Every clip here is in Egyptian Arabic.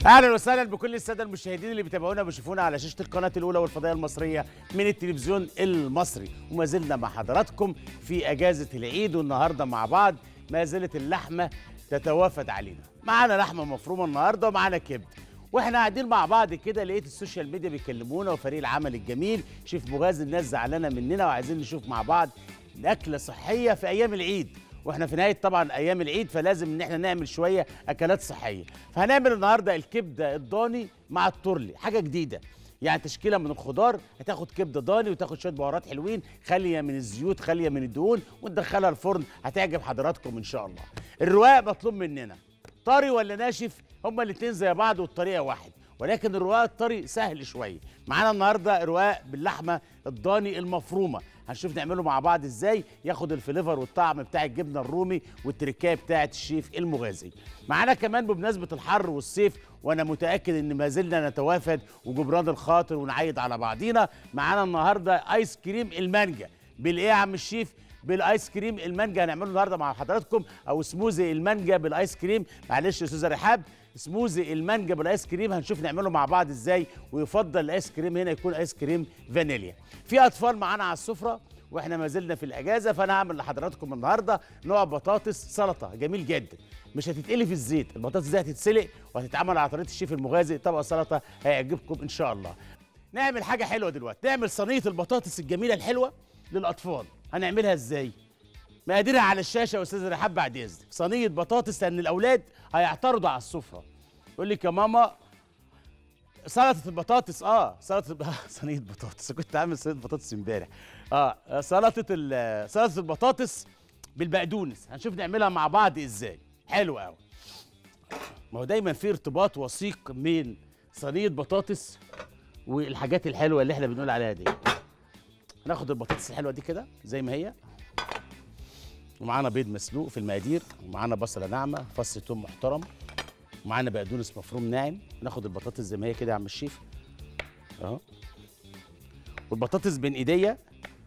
اهلا وسهلا بكل الساده المشاهدين اللي بيتابعونا وبيشوفونا على شاشه القناه الاولى والفضائيه المصريه من التلفزيون المصري وما زلنا مع حضراتكم في اجازه العيد والنهارده مع بعض ما زالت اللحمه تتوافد علينا معانا لحمه مفرومه النهارده ومعانا كبد واحنا قاعدين مع بعض كده لقيت السوشيال ميديا بيكلمونا وفريق العمل الجميل شيف مغازي الناس زعلانه مننا وعايزين نشوف مع بعض اكله صحيه في ايام العيد واحنا في نهايه طبعا ايام العيد فلازم ان احنا نعمل شويه اكلات صحيه فهنعمل النهارده الكبده الضاني مع التورلي حاجه جديده يعني تشكيله من الخضار هتاخد كبده ضاني وتاخد شويه بهارات حلوين خاليه من الزيوت خاليه من الدهون وندخلها الفرن هتعجب حضراتكم ان شاء الله الرواق مطلوب مننا طري ولا ناشف هما الاثنين زي بعض والطريقه واحد ولكن الرواق الطري سهل شويه معانا النهارده رواق باللحمه الضاني المفرومه هنشوف نعمله مع بعض ازاي ياخد الفليفر والطعم بتاع الجبنه الرومي والتركايه بتاعه الشيف المغازي معانا كمان بمناسبه الحر والصيف وانا متاكد ان ما زلنا نتوافد وجبران الخاطر ونعيد على بعضينا معانا النهارده ايس كريم المانجا بالايه يا عم الشيف بالايس كريم المانجا هنعمله النهارده مع حضراتكم او سموزي المانجا بالايس كريم معلش يا استاذه رحاب سموزي المانجا بالايس كريم هنشوف نعمله مع بعض ازاي ويفضل الايس كريم هنا يكون ايس كريم فانيليا في اطفال معانا على السفره واحنا ما زلنا في الاجازه فانا هعمل لحضراتكم النهارده نوع بطاطس سلطه جميل جدا مش هتتقلي في الزيت البطاطس دي هتتسلق وهتتعمل على طريقه الشيف المغازي طبق سلطه هيعجبكم ان شاء الله نعمل حاجه حلوه دلوقتي نعمل صينيه البطاطس الجميله الحلوه للاطفال هنعملها ازاي مقاديرها على الشاشه يا استاذ رحاب بعد اذنك صينيه بطاطس لان الاولاد هيعترضوا على السفره يقول لك يا ماما سلطه البطاطس اه سلطه صينيه بطاطس كنت عامل صينيه بطاطس امبارح اه سلطه ال- سلطه البطاطس بالبقدونس هنشوف نعملها مع بعض ازاي حلو قوي ما هو دايما في ارتباط وثيق بين صينيه بطاطس والحاجات الحلوه اللي احنا بنقول عليها دي هناخد البطاطس الحلوه دي كده زي ما هي ومعانا بيض مسلوق في المقادير ومعانا بصله ناعمه فص ثوم محترم ومعانا بقدونس مفروم ناعم ناخد البطاطس زي ما هي كده يا عم الشيف اهو والبطاطس بين ايديا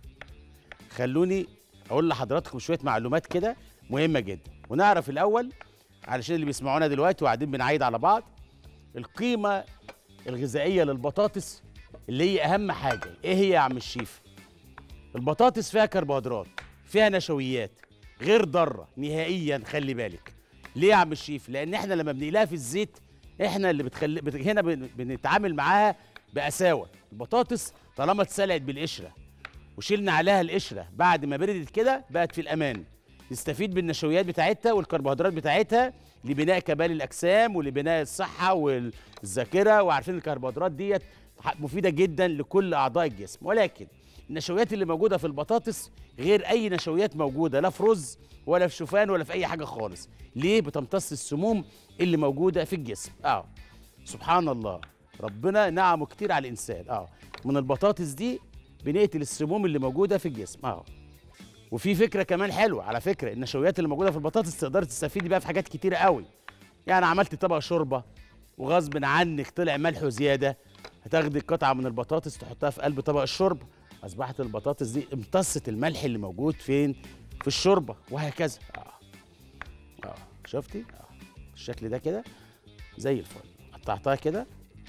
خلوني اقول لحضراتكم شويه معلومات كده مهمه جدا ونعرف الاول علشان اللي بيسمعونا دلوقتي وقاعدين بنعيد على بعض القيمه الغذائيه للبطاطس اللي هي اهم حاجه ايه هي يا عم الشيف البطاطس فيها كربوهيدرات فيها نشويات غير ضاره نهائيا خلي بالك ليه يا عم الشيف لان احنا لما بنقليها في الزيت احنا اللي بتخلي بت... هنا بن... بنتعامل معاها بقساوه البطاطس طالما اتسلقت بالقشره وشيلنا عليها القشره بعد ما بردت كده بقت في الامان نستفيد بالنشويات بتاعتها والكربوهيدرات بتاعتها لبناء كمال الاجسام ولبناء الصحه والذاكره وعارفين الكربوهيدرات ديت مفيده جدا لكل اعضاء الجسم ولكن النشويات اللي موجوده في البطاطس غير اي نشويات موجوده لا في رز ولا في شوفان ولا في اي حاجه خالص ليه بتمتص السموم اللي موجوده في الجسم اه سبحان الله ربنا نعمه كتير على الانسان اه من البطاطس دي بنقتل السموم اللي موجوده في الجسم اه وفي فكره كمان حلوه على فكره النشويات اللي موجوده في البطاطس تقدر تستفيدي بيها في حاجات كتيره قوي يعني عملت طبق شوربه وغصب عنك طلع ملح زياده هتاخدي قطعه من البطاطس تحطها في قلب طبق الشرب اصبحت البطاطس دي امتصت الملح اللي موجود فين في الشوربه وهكذا اه اه شفتي اه الشكل ده كده زي الفل قطعتها كده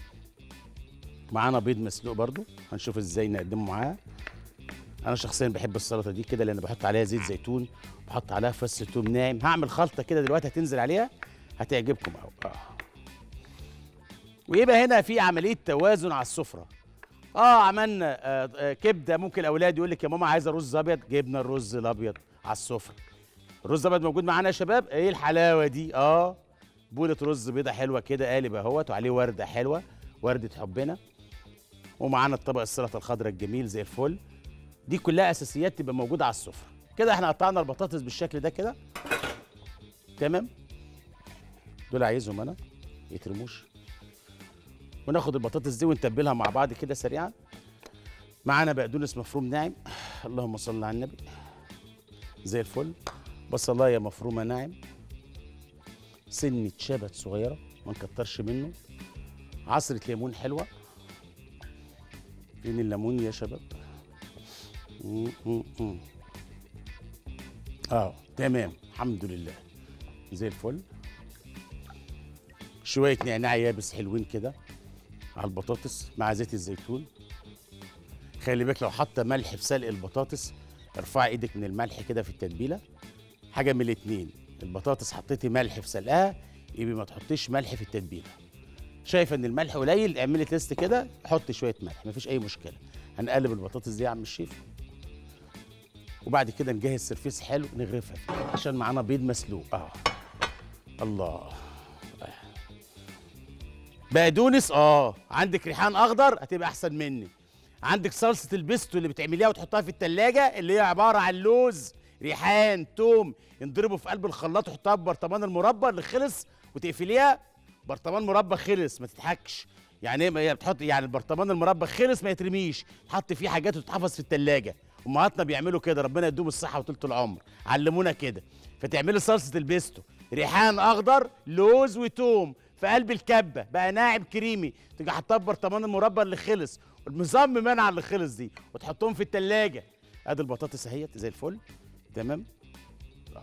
معانا بيض مسلوق برضو هنشوف ازاي نقدمه معاها انا شخصيا بحب السلطه دي كده لان بحط عليها زيت زيتون بحط عليها فص ثوم ناعم هعمل خلطه كده دلوقتي هتنزل عليها هتعجبكم قوي اه ويبقى هنا في عمليه توازن على السفره اه عملنا آه آه كبده ممكن الاولاد يقول لك يا ماما عايزه رز ابيض جبنا الرز الابيض على السفره الرز الابيض موجود معانا يا شباب ايه الحلاوه دي اه بوله رز بيضه حلوه كده قالب اهوت وعليه ورده حلوه ورده حبنا ومعانا الطبق السلطه الخضراء الجميل زي الفل دي كلها اساسيات تبقى موجوده على السفره كده احنا قطعنا البطاطس بالشكل ده كده تمام دول عايزهم انا يترموش وناخد البطاطس دي ونتبلها مع بعض كده سريعا معانا بقدونس مفروم ناعم اللهم صل على النبي زي الفل بصلايه مفرومه ناعم سنه شبت صغيره ما نكترش منه عصره ليمون حلوه فين الليمون يا شباب مم، مم، مم. اه تمام الحمد لله زي الفل شويه نعناع يابس حلوين كده على البطاطس مع زيت الزيتون خلي بالك لو حاطه ملح في سلق البطاطس ارفعي ايدك من الملح كده في التتبيله حاجه من الاتنين البطاطس حطيتي ملح في سلقها يبقى ما تحطيش ملح في التتبيله شايفه ان الملح قليل اعملي تيست كده حطي شويه ملح مفيش اي مشكله هنقلب البطاطس دي يا عم الشيف وبعد كده نجهز سرفيس حلو نغرفها فيه عشان معانا بيض مسلوق اه الله بقدونس اه عندك ريحان اخضر هتبقى احسن مني عندك صلصه البيستو اللي بتعمليها وتحطها في التلاجة اللي هي عباره عن لوز ريحان توم ينضربوا في قلب الخلاط وتحطها في برطمان المربى اللي خلص وتقفليها برطمان مربى خلص ما تضحكش يعني ايه ما هي بتحط يعني البرطمان المربى خلص ما يترميش تحط فيه حاجات وتتحفظ في التلاجة امهاتنا بيعملوا كده ربنا يدوم الصحه وطولة العمر علمونا كده فتعملي صلصه البيستو ريحان اخضر لوز وتوم في قلب الكبه بقى ناعم كريمي تيجي حطها في برطمان المربى اللي خلص المصمم منع اللي خلص دي وتحطهم في التلاجة ادي البطاطس اهيت زي الفل تمام آه.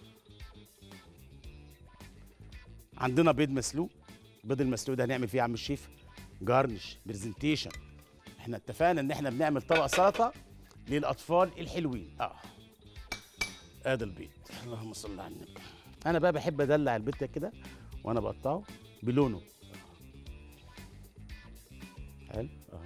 عندنا بيض مسلوق البيض المسلوق ده هنعمل فيه يا عم الشيف جارنش برزنتيشن احنا اتفقنا ان احنا بنعمل طبق سلطه للاطفال الحلوين اه ادي البيض اللهم صل على النبي انا بقى بحب ادلع البيض ده كده وانا بقطعه بلونه حلو اهو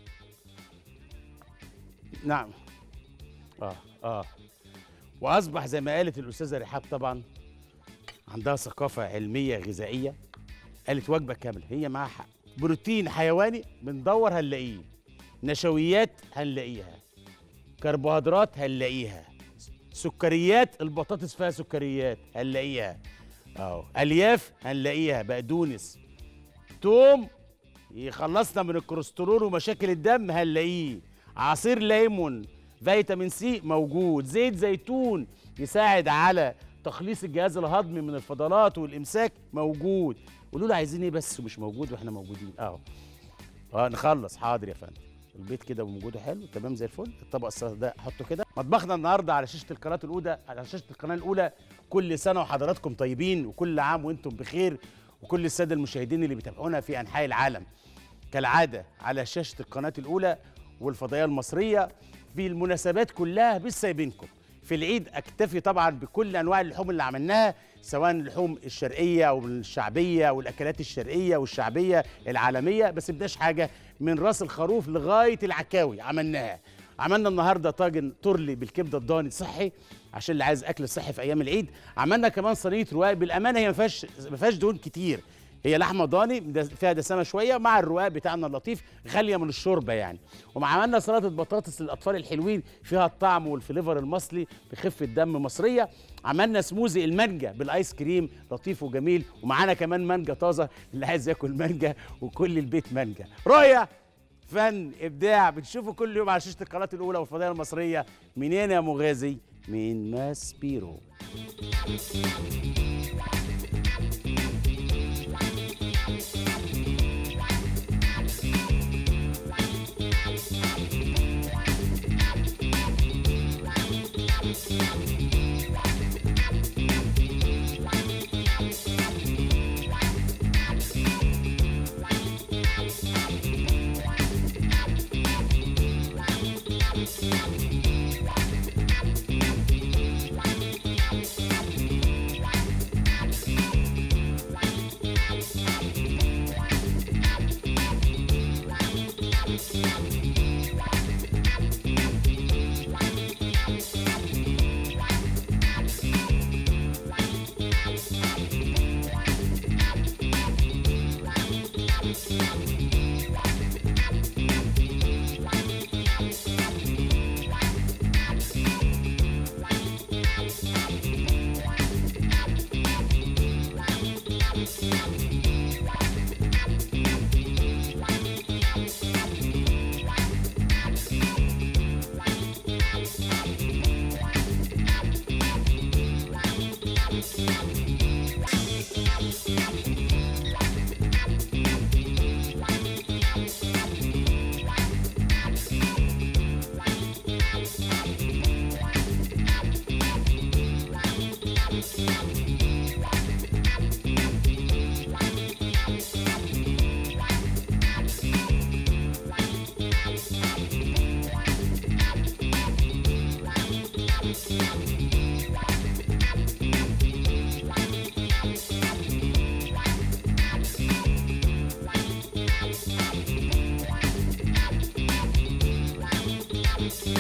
نعم اه اه واصبح زي ما قالت الاستاذه رحاب طبعا عندها ثقافه علميه غذائيه قالت وجبه كامله هي معاها حق بروتين حيواني بندور هنلاقيه نشويات هنلاقيها كربوهيدرات هنلاقيها سكريات البطاطس فيها سكريات هنلاقيها اهو الياف هنلاقيها بقدونس توم يخلصنا من الكوليسترول ومشاكل الدم هنلاقيه عصير ليمون فيتامين سي موجود زيت زيتون يساعد على تخليص الجهاز الهضمي من الفضلات والامساك موجود قولوا له عايزين ايه بس ومش موجود واحنا موجودين اهو اه نخلص حاضر يا فندم البيت كده وموجوده حلو تمام زي الفل الطبق السلطه ده احطه كده مطبخنا النهارده على شاشه القناه الاولى على شاشه القناه الاولى كل سنه وحضراتكم طيبين وكل عام وانتم بخير وكل الساده المشاهدين اللي بيتابعونا في انحاء العالم كالعاده على شاشه القناه الاولى والفضائيه المصريه في المناسبات كلها مش سايبينكم في العيد اكتفي طبعا بكل انواع اللحوم اللي عملناها سواء اللحوم الشرقيه او الشعبيه او الاكلات الشرقيه والشعبيه العالميه بس بداش حاجه من راس الخروف لغايه العكاوي عملناها عملنا النهارده طاجن ترلي بالكبده الضاني صحي عشان اللي عايز اكل صحي في ايام العيد عملنا كمان صينيه رواق بالامانه هي ما فيهاش ما فيهاش دهون كتير هي لحمه ضاني دس- فيها دسامه شويه مع الرواق بتاعنا اللطيف غاليه من الشوربه يعني وعملنا سلطه بطاطس للاطفال الحلوين فيها الطعم والفليفر المصلي بخفه دم مصريه عملنا سموزي المانجا بالايس كريم لطيف وجميل ومعانا كمان مانجا طازه اللي عايز ياكل مانجا وكل البيت مانجا رؤيه فن ابداع بتشوفوا كل يوم على شاشه القناه الاولى والفضائيه المصريه منين يا مغازي من ماسبيرو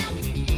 الله